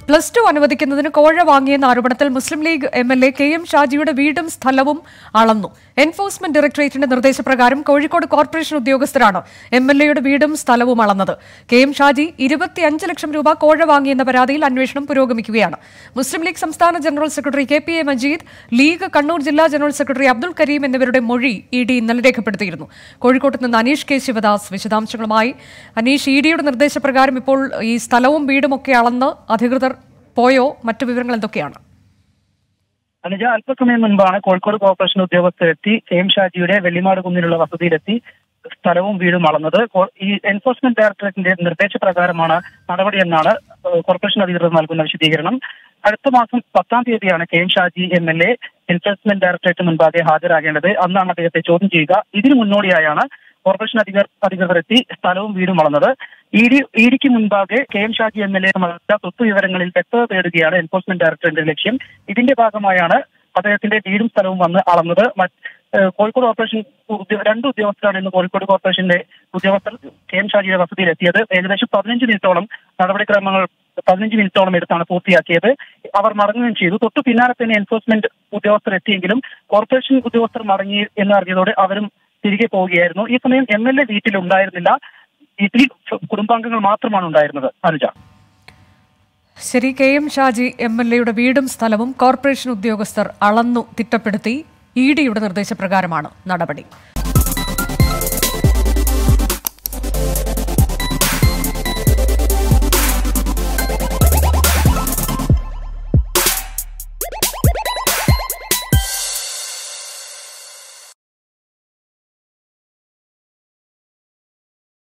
plus two അനുവദിക്കുന്നതിന് കോഴ വാങ്ങിയെന്ന ആരോപണത്തിൽ Muslim League M L A K M ഷാജിയുടെ വീടും സ്ഥലവും അളന്നു എൻഫോഴ്സ്മെന്റ് ഡയറക്ടറേറ്റിന്റെ നിർദ്ദേശപ്രകാരം കോഴിക്കോട് കോർപ്പറേഷൻ ഉദ്യോഗസ്ഥരാണ് എം എൽ എയുടെ വീടും സ്ഥലവും അളന്നത് കെ എം ഷാജി ഇരുപത്തിയഞ്ച് ലക്ഷം രൂപ കോഴ വാങ്ങിയെന്ന പരാതിയിൽ അന്വേഷണം പുരോഗമിക്കുകയാണ് മുസ്ലിം ലീഗ് സംസ്ഥാന general secretary K P A Majeed League Kannur ജില്ലാ ജനറൽ സെക്രട്ടറി അബ്ദുൾ കരീം എന്നിവരുടെ മൊഴി ഇ ഡി ഇന്നലെ രേഖപ്പെടുത്തിയിരുന്നു കോഴിക്കോട്ട് നിന്ന് അനീഷ് കെ ശിവദാസ് വിശദാംശങ്ങളുമായി അനീഷ് ഇ ഡിയുടെ നിർദ്ദേശപ്രകാരം ഇപ്പോൾ ഈ സ്ഥലവും വീടും ഒക്കെ അളന്ന് അധികൃതർ പോയോ മറ്റു വിവരങ്ങൾ എന്തൊക്കെയാണ് അനുജ അല്പസമയം മുൻപാണ് കോഴിക്കോട് കോർപ്പറേഷൻ ഉദ്യോഗസ്ഥരെത്തി കെ എം ഷാജിയുടെ വെള്ളിമാട് കുന്നിലുള്ള വസതിയിലെത്തി സ്ഥലവും വീടും അളന്നത് കോ- ഈ എൻഫോഴ്സ്മെന്റ് ഡയറക്ടറേറ്റിന്റെ നിർദ്ദേശപ്രകാരമാണ് നടപടിയെന്നാണ് ഏഹ്, കോർപ്പറേഷൻ അധികൃതർ നൽകുന്ന വിശദീകരണം അടുത്ത മാസം പത്താം തീയതിയാണ് K M Shaji M L A enforcement directorate മുൻപാകെ ഹാജരാകേണ്ടത് അന്നാണ് അദ്ദേഹത്തെ ചോദ്യം ചെയ്യുക ഇതിനു മുന്നോടിയായാണ് കോർപ്പറേഷൻ അധികൃതർ അധികൃതർ എത്തി സ്ഥലവും വീടും അളന്നത് ഇ ഡി ഇ ഡിക്ക് മുൻപാകെ K M Shaji M L A സ്വത്ത് വിവരങ്ങളിൽ വ്യക്തത തേടുകയാണ് എൻഫോഴ്സ്മെന്റ് ഡയറക്ടറേറ്റിന്റെ ലക്ഷ്യം ഇതിന്റെ ഭാഗമായാണ് അദ്ദേഹത്തിന്റെ വീടും സ്ഥലവും വന്ന് അളന്നത് മറ്റ് ഏഹ് കോഴിക്കോട് കോർപ്പറേഷൻ ഉദ്യോ- രണ്ട് ഉദ്യോഗസ്ഥരാണ് ഇന്ന് കോഴിക്കോട് കോർപ്പറേഷന്റെ ഉദ്യോഗസ്ഥർ കെ എം ഷാജിയുടെ വസതിയിൽ എത്തിയത് ഏകദേശം പതിനഞ്ച് മിനിറ്റോളം നടപടിക്രമങ്ങൾ പതിനഞ്ച് മിനിറ്റോളം എടുത്താണ് പൂർത്തിയാക്കിയത് അവർ മടങ്ങുകയും ചെയ്തു തൊട്ടു പിന്നാലെ തന്നെ എൻഫോഴ്സ്മെന്റ് ഉദ്യോഗസ്ഥർ എത്തിയെങ്കിലും കോർപ്പറേഷൻ ഉദ്യോഗസ്ഥർ മടങ്ങി എന്ന് അറിഞ്ഞതോടെ അവരും തിരികെ പോവുകയായിരുന്നു ഈ സമയം എം എൽ എ വീട്ടിൽ ഉണ്ടായിരുന്നില്ല വീട്ടിൽ കുടുംബാംഗങ്ങൾ മാത്രമാണ് ഉണ്ടായിരുന്നത് അനുജ ശരി K M Shaji M L എയുടെ വീടും സ്ഥലവും കോർപ്പറേഷൻ ഉദ്യോഗസ്ഥർ അളന്നു തിട്ടപ്പെടുത്തി ഇ ഡിയുടെ നിർദ്ദേശപ്രകാരമാണ് നടപടി